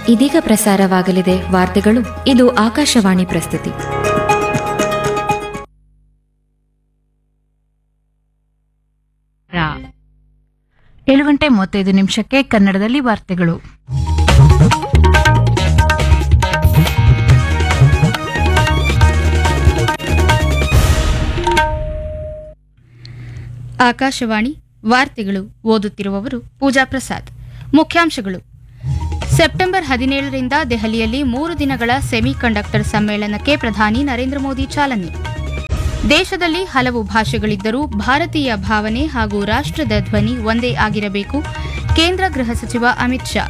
ಇದೀಗ ಪ್ರಸಾರವಾಗಲಿದೆ ವಾರ್ತೆಗಳು ಇದು ಆಕಾಶವಾಣಿ ಪ್ರಸ್ತುತಿ ಏಳು ಗಂಟೆ ಮೂವತ್ತೈದು ನಿಮಿಷಕ್ಕೆ ಕನ್ನಡದಲ್ಲಿ ವಾರ್ತೆಗಳು ಆಕಾಶವಾಣಿ ವಾರ್ತೆಗಳು ಓದುತ್ತಿರುವವರು ಪೂಜಾ ಪ್ರಸಾದ್ ಮುಖ್ಯಾಂಶಗಳು ಸೆಪ್ಟೆಂಬರ್ ಹದಿನೇಳರಿಂದ ದೆಹಲಿಯಲ್ಲಿ ಮೂರು ದಿನಗಳ ಸೆಮಿ ಕಂಡಕ್ಟರ್ ಸಮ್ಮೇಳನಕ್ಕೆ ಪ್ರಧಾನಿ ನರೇಂದ್ರ ಮೋದಿ ಚಾಲನೆ ದೇಶದಲ್ಲಿ ಹಲವು ಭಾಷೆಗಳಿದ್ದರೂ ಭಾರತೀಯ ಭಾವನೆ ಹಾಗೂ ರಾಷ್ಟ್ರದ ಧ್ವನಿ ಒಂದೇ ಆಗಿರಬೇಕು ಕೇಂದ್ರ ಗೃಹ ಸಚಿವ ಅಮಿತ್ ಶಾ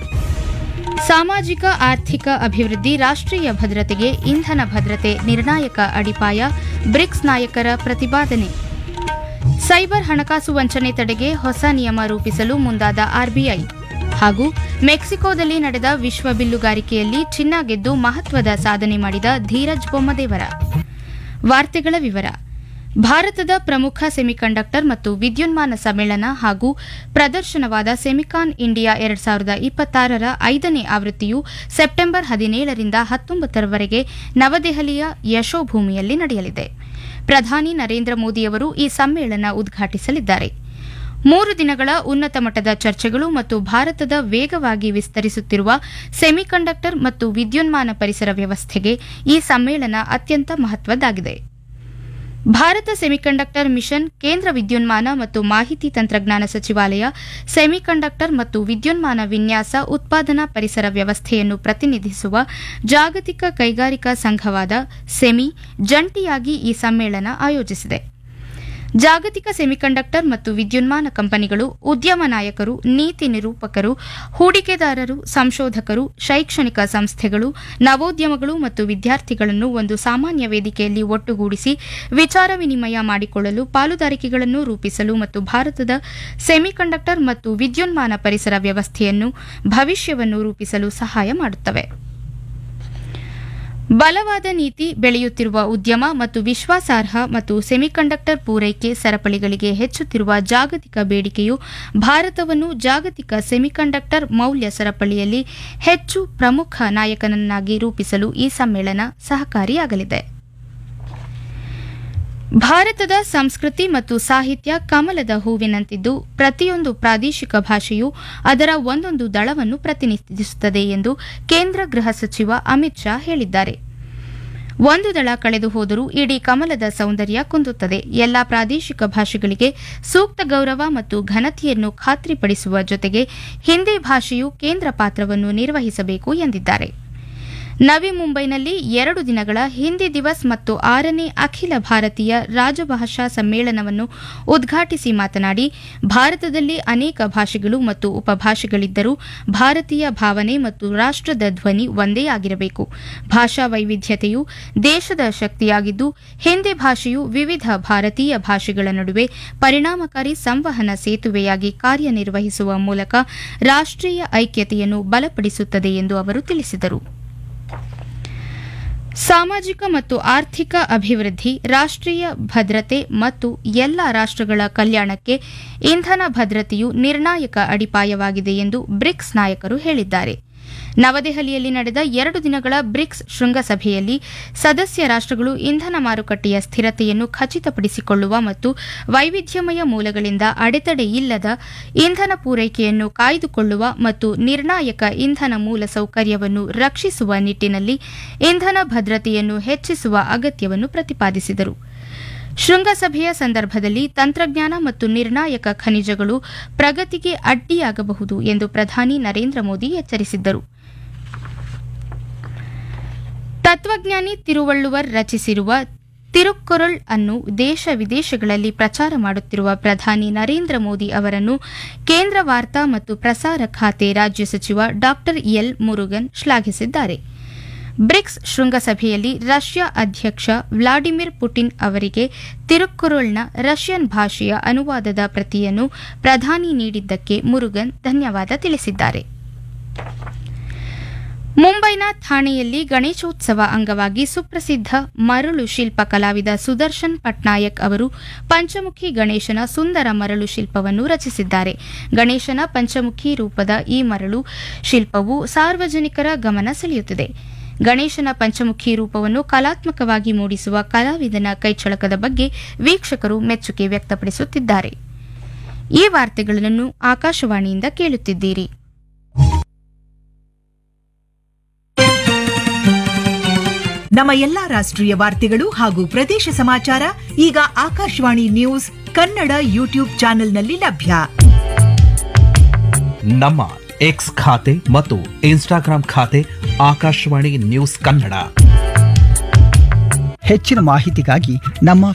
ಸಾಮಾಜಿಕ ಆರ್ಥಿಕ ಅಭಿವೃದ್ಧಿ ರಾಷ್ಟ್ರೀಯ ಭದ್ರತೆಗೆ ಇಂಧನ ಭದ್ರತೆ ನಿರ್ಣಾಯಕ ಅಡಿಪಾಯ ಬ್ರಿಕ್ಸ್ ನಾಯಕರ ಪ್ರತಿಪಾದನೆ ಸೈಬರ್ ಹಣಕಾಸು ವಂಚನೆ ತಡೆಗೆ ಹೊಸ ನಿಯಮ ರೂಪಿಸಲು ಮುಂದಾದ ಆರ್ಬಿಐ ಹಾಗೂ ಮೆಕ್ಸಿಕೋದಲ್ಲಿ ನಡೆದ ವಿಶ್ವ ಬಿಲ್ಲುಗಾರಿಕೆಯಲ್ಲಿ ಚಿನ್ನ ಗೆದ್ದು ಮಹತ್ವದ ಸಾಧನೆ ಮಾಡಿದ ಧೀರಜ್ ಬೊಮ್ಮದೇವರ ವಾರ್ತೆಗಳ ವಿವರ ಭಾರತದ ಪ್ರಮುಖ ಸೆಮಿಕಂಡಕ್ಟರ್ ಮತ್ತು ವಿದ್ಯುನ್ಮಾನ ಸಮ್ಮೇಳನ ಹಾಗೂ ಪ್ರದರ್ಶನವಾದ ಸೆಮಿಕಾನ್ ಇಂಡಿಯಾ ಎರಡ್ ಸಾವಿರದ ಇಪ್ಪತ್ತಾರರ ಐದನೇ ಆವೃತ್ತಿಯು ಸೆಪ್ಟೆಂಬರ್ ಹದಿನೇಳರಿಂದ ಹತ್ತೊಂಬತ್ತರವರೆಗೆ ನವದೆಹಲಿಯ ಯಶೋಭೂಮಿಯಲ್ಲಿ ನಡೆಯಲಿದೆ ಪ್ರಧಾನಿ ನರೇಂದ್ರ ಮೋದಿಯವರು ಈ ಸಮ್ಮೇಳನ ಉದ್ಘಾಟಿಸಲಿದ್ದಾರೆ ಮೂರು ದಿನಗಳ ಉನ್ನತ ಮಟ್ಟದ ಚರ್ಚೆಗಳು ಮತ್ತು ಭಾರತದ ವೇಗವಾಗಿ ವಿಸ್ತರಿಸುತ್ತಿರುವ ಸೆಮಿಕಂಡಕ್ಟರ್ ಮತ್ತು ವಿದ್ಯುನ್ಮಾನ ಪರಿಸರ ವ್ಯವಸ್ಥೆಗೆ ಈ ಸಮ್ಮೇಳನ ಅತ್ಯಂತ ಮಹತ್ವದ್ದಾಗಿದೆ ಭಾರತ ಸೆಮಿಕಂಡಕ್ಟರ್ ಮಿಷನ್ ಕೇಂದ್ರ ವಿದ್ಯುನ್ಮಾನ ಮತ್ತು ಮಾಹಿತಿ ತಂತ್ರಜ್ಞಾನ ಸಚಿವಾಲಯ ಸೆಮಿಕಂಡಕ್ಟರ್ ಮತ್ತು ವಿದ್ಯುನ್ಮಾನ ವಿನ್ಯಾಸ ಉತ್ಪಾದನಾ ಪರಿಸರ ವ್ಯವಸ್ಥೆಯನ್ನು ಪ್ರತಿನಿಧಿಸುವ ಜಾಗತಿಕ ಕೈಗಾರಿಕಾ ಸಂಘವಾದ ಸೆಮಿ ಜಂಟಿಯಾಗಿ ಈ ಸಮ್ಮೇಳನ ಆಯೋಜಿಸಿದೆ ಜಾಗತಿಕ ಸೆಮಿಕಂಡಕ್ಟರ್ ಮತ್ತು ವಿದ್ಯುನ್ಮಾನ ಕಂಪನಿಗಳು ಉದ್ಯಮ ನಾಯಕರು ನೀತಿ ನಿರೂಪಕರು ಹೂಡಿಕೆದಾರರು ಸಂಶೋಧಕರು ಶೈಕ್ಷಣಿಕ ಸಂಸ್ಥೆಗಳು ನವೋದ್ಯಮಗಳು ಮತ್ತು ವಿದ್ಯಾರ್ಥಿಗಳನ್ನು ಒಂದು ಸಾಮಾನ್ಯ ವೇದಿಕೆಯಲ್ಲಿ ಒಟ್ಟುಗೂಡಿಸಿ ವಿಚಾರ ವಿನಿಮಯ ಮಾಡಿಕೊಳ್ಳಲು ಪಾಲುದಾರಿಕೆಗಳನ್ನು ರೂಪಿಸಲು ಮತ್ತು ಭಾರತದ ಸೆಮಿಕಂಡಕ್ಟರ್ ಮತ್ತು ವಿದ್ಯುನ್ಮಾನ ಪರಿಸರ ವ್ಯವಸ್ಥೆಯನ್ನು ಭವಿಷ್ಯವನ್ನು ರೂಪಿಸಲು ಸಹಾಯ ಮಾಡುತ್ತವೆ ಬಲವಾದ ನೀತಿ ಬೆಳೆಯುತ್ತಿರುವ ಉದ್ಯಮ ಮತ್ತು ವಿಶ್ವಾಸಾರ್ಹ ಮತ್ತು ಸೆಮಿಕಂಡಕ್ಟರ್ ಪೂರೈಕೆ ಸರಪಳಿಗಳಿಗೆ ಹೆಚ್ಚುತ್ತಿರುವ ಜಾಗತಿಕ ಬೇಡಿಕೆಯು ಭಾರತವನ್ನು ಜಾಗತಿಕ ಸೆಮಿಕಂಡಕ್ಟರ್ ಮೌಲ್ಯ ಸರಪಳಿಯಲ್ಲಿ ಹೆಚ್ಚು ಪ್ರಮುಖ ನಾಯಕನನ್ನಾಗಿ ರೂಪಿಸಲು ಈ ಸಮ್ಮೇಳನ ಸಹಕಾರಿಯಾಗಲಿದೆ ಭಾರತದ ಸಂಸ್ಕೃತಿ ಮತ್ತು ಸಾಹಿತ್ಯ ಕಮಲದ ಹೂವಿನಂತಿದ್ದು ಪ್ರತಿಯೊಂದು ಪ್ರಾದೇಶಿಕ ಭಾಷೆಯು ಅದರ ಒಂದೊಂದು ದಳವನ್ನು ಪ್ರತಿನಿಧಿಸುತ್ತದೆ ಎಂದು ಕೇಂದ್ರ ಗೃಹ ಸಚಿವ ಅಮಿತ್ ಶಾ ಹೇಳಿದ್ದಾರೆ ಒಂದು ದಳ ಕಳೆದು ಹೋದರೂ ಇಡೀ ಕಮಲದ ಸೌಂದರ್ಯ ಕುಂದುತ್ತದೆ ಎಲ್ಲಾ ಪ್ರಾದೇಶಿಕ ಭಾಷೆಗಳಿಗೆ ಸೂಕ್ತ ಗೌರವ ಮತ್ತು ಘನತೆಯನ್ನು ಖಾತ್ರಿಪಡಿಸುವ ಜೊತೆಗೆ ಹಿಂದಿ ಭಾಷೆಯು ಕೇಂದ್ರ ಪಾತ್ರವನ್ನು ನಿರ್ವಹಿಸಬೇಕು ಎಂದಿದ್ದಾರೆ ನವಿ ಮುಂಬೈನಲ್ಲಿ ಎರಡು ದಿನಗಳ ಹಿಂದಿ ದಿವಸ್ ಮತ್ತು ಆರನೇ ಅಖಿಲ ಭಾರತೀಯ ರಾಜಭಾಷಾ ಸಮ್ಮೇಳನವನ್ನು ಉದ್ಘಾಟಿಸಿ ಮಾತನಾಡಿ ಭಾರತದಲ್ಲಿ ಅನೇಕ ಭಾಷೆಗಳು ಮತ್ತು ಉಪಭಾಷೆಗಳಿದ್ದರೂ ಭಾರತೀಯ ಭಾವನೆ ಮತ್ತು ರಾಷ್ಟ್ರದ ಧ್ವನಿ ಒಂದೇ ಆಗಿರಬೇಕು ಭಾಷಾ ವೈವಿಧ್ಯತೆಯು ದೇಶದ ಶಕ್ತಿಯಾಗಿದ್ದು ಹಿಂದಿ ಭಾಷೆಯು ವಿವಿಧ ಭಾರತೀಯ ಭಾಷೆಗಳ ನಡುವೆ ಪರಿಣಾಮಕಾರಿ ಸಂವಹನ ಸೇತುವೆಯಾಗಿ ಕಾರ್ಯನಿರ್ವಹಿಸುವ ಮೂಲಕ ರಾಷ್ಟ್ರೀಯ ಐಕ್ಯತೆಯನ್ನು ಬಲಪಡಿಸುತ್ತದೆ ಎಂದು ಅವರು ತಿಳಿಸಿದರು ಸಾಮಾಜಿಕ ಮತ್ತು ಆರ್ಥಿಕ ಅಭಿವೃದ್ಧಿ ರಾಷ್ಟ್ರೀಯ ಭದ್ರತೆ ಮತ್ತು ಎಲ್ಲ ರಾಷ್ಟ್ರಗಳ ಕಲ್ಯಾಣಕ್ಕೆ ಇಂಧನ ಭದ್ರತೆಯು ನಿರ್ಣಾಯಕ ಅಡಿಪಾಯವಾಗಿದೆ ಎಂದು ಬ್ರಿಕ್ಸ್ ನಾಯಕರು ಹೇಳಿದ್ದಾರೆ ನವದೆಹಲಿಯಲ್ಲಿ ನಡೆದ ಎರಡು ದಿನಗಳ ಬ್ರಿಕ್ಸ್ ಶೃಂಗಸಭೆಯಲ್ಲಿ ಸದಸ್ಯ ರಾಷ್ಟ್ರಗಳು ಇಂಧನ ಮಾರುಕಟ್ಟೆಯ ಸ್ಥಿರತೆಯನ್ನು ಖಚಿತಪಡಿಸಿಕೊಳ್ಳುವ ಮತ್ತು ವೈವಿಧ್ಯಮಯ ಮೂಲಗಳಿಂದ ಅಡೆತಡೆ ಇಲ್ಲದ ಇಂಧನ ಪೂರೈಕೆಯನ್ನು ಕಾಯ್ದುಕೊಳ್ಳುವ ಮತ್ತು ನಿರ್ಣಾಯಕ ಇಂಧನ ಮೂಲ ಸೌಕರ್ಯವನ್ನು ರಕ್ಷಿಸುವ ನಿಟ್ಟಿನಲ್ಲಿ ಇಂಧನ ಭದ್ರತೆಯನ್ನು ಹೆಚ್ಚಿಸುವ ಅಗತ್ಯವನ್ನು ಪ್ರತಿಪಾದಿಸಿದರು ಶೃಂಗಸಭೆಯ ಸಂದರ್ಭದಲ್ಲಿ ತಂತ್ರಜ್ಞಾನ ಮತ್ತು ನಿರ್ಣಾಯಕ ಖನಿಜಗಳು ಪ್ರಗತಿಗೆ ಅಡ್ಡಿಯಾಗಬಹುದು ಎಂದು ಪ್ರಧಾನಿ ನರೇಂದ್ರ ಮೋದಿ ಎಚ್ಚರಿಸಿದ್ದರು ತತ್ವಜ್ಞಾನಿ ತಿರುವಳ್ಳುವರ್ ರಚಿಸಿರುವ ತಿರುಕ್ಕುರಳ್ ಅನ್ನು ದೇಶ ವಿದೇಶಗಳಲ್ಲಿ ಪ್ರಚಾರ ಮಾಡುತ್ತಿರುವ ಪ್ರಧಾನಿ ನರೇಂದ್ರ ಮೋದಿ ಅವರನ್ನು ಕೇಂದ್ರ ವಾರ್ತಾ ಮತ್ತು ಪ್ರಸಾರ ಖಾತೆ ರಾಜ್ಯ ಸಚಿವ ಡಾ ಎಲ್ ಮುರುಗನ್ ಶ್ಲಾಘಿಸಿದ್ದಾರೆ ಬ್ರಿಕ್ಸ್ ಶೃಂಗಸಭೆಯಲ್ಲಿ ರಷ್ಯಾ ಅಧ್ಯಕ್ಷ ವ್ಲಾಡಿಮಿರ್ ಪುಟಿನ್ ಅವರಿಗೆ ತಿರುಕ್ಕುರುಳ್ನ ರಷ್ಯನ್ ಭಾಷೆಯ ಅನುವಾದದ ಪ್ರತಿಯನ್ನು ಪ್ರಧಾನಿ ನೀಡಿದ್ದಕ್ಕೆ ಮುರುಗನ್ ಧನ್ಯವಾದ ತಿಳಿಸಿದ್ದಾರೆ ಮುಂಬೈನ ಥಾಣೆಯಲ್ಲಿ ಗಣೇಶೋತ್ಸವ ಅಂಗವಾಗಿ ಸುಪ್ರಸಿದ್ಧ ಮರಳು ಶಿಲ್ಪ ಕಲಾವಿದ ಸುದರ್ಶನ್ ಪಟ್ನಾಯಕ್ ಅವರು ಪಂಚಮುಖಿ ಗಣೇಶನ ಸುಂದರ ಮರಳು ಶಿಲ್ಪವನ್ನು ರಚಿಸಿದ್ದಾರೆ ಗಣೇಶನ ಪಂಚಮುಖಿ ರೂಪದ ಈ ಮರಳು ಶಿಲ್ಪವು ಸಾರ್ವಜನಿಕರ ಗಮನ ಸೆಳೆಯುತ್ತಿದೆ ಗಣೇಶನ ಪಂಚಮುಖಿ ರೂಪವನ್ನು ಕಲಾತ್ಮಕವಾಗಿ ಮೂಡಿಸುವ ಕಲಾವಿದನ ಕೈಚಳಕದ ಬಗ್ಗೆ ವೀಕ್ಷಕರು ಮೆಚ್ಚುಗೆ ವ್ಯಕ್ತಪಡಿಸುತ್ತಿದ್ದಾರೆ ಈ ವಾರ್ತೆಗಳನ್ನು ಆಕಾಶವಾಣಿಯಿಂದ ಕೇಳುತ್ತಿದ್ದೀರಿ ನಮ್ಮ ಎಲ್ಲಾ ರಾಷ್ಟ್ರೀಯ ವಾರ್ತೆಗಳು ಹಾಗೂ ಪ್ರದೇಶ ಸಮಾಚಾರ ಈಗ ಆಕಾಶವಾಣಿ ನ್ಯೂಸ್ ಕನ್ನಡ ಯೂಟ್ಯೂಬ್ ಚಾನೆಲ್ನಲ್ಲಿ ಲಭ್ಯ ನಮ್ಮ ಎಕ್ಸ್ ಖಾತೆ ಮತ್ತು ಇನ್ಸ್ಟಾಗ್ರಾಂ ಖಾತೆ ಆಕಾಶವಾಣಿ ನ್ಯೂಸ್ ಕನ್ನಡ ಹೆಚ್ಚಿನ ಮಾಹಿತಿಗಾಗಿ ನಮ್ಮ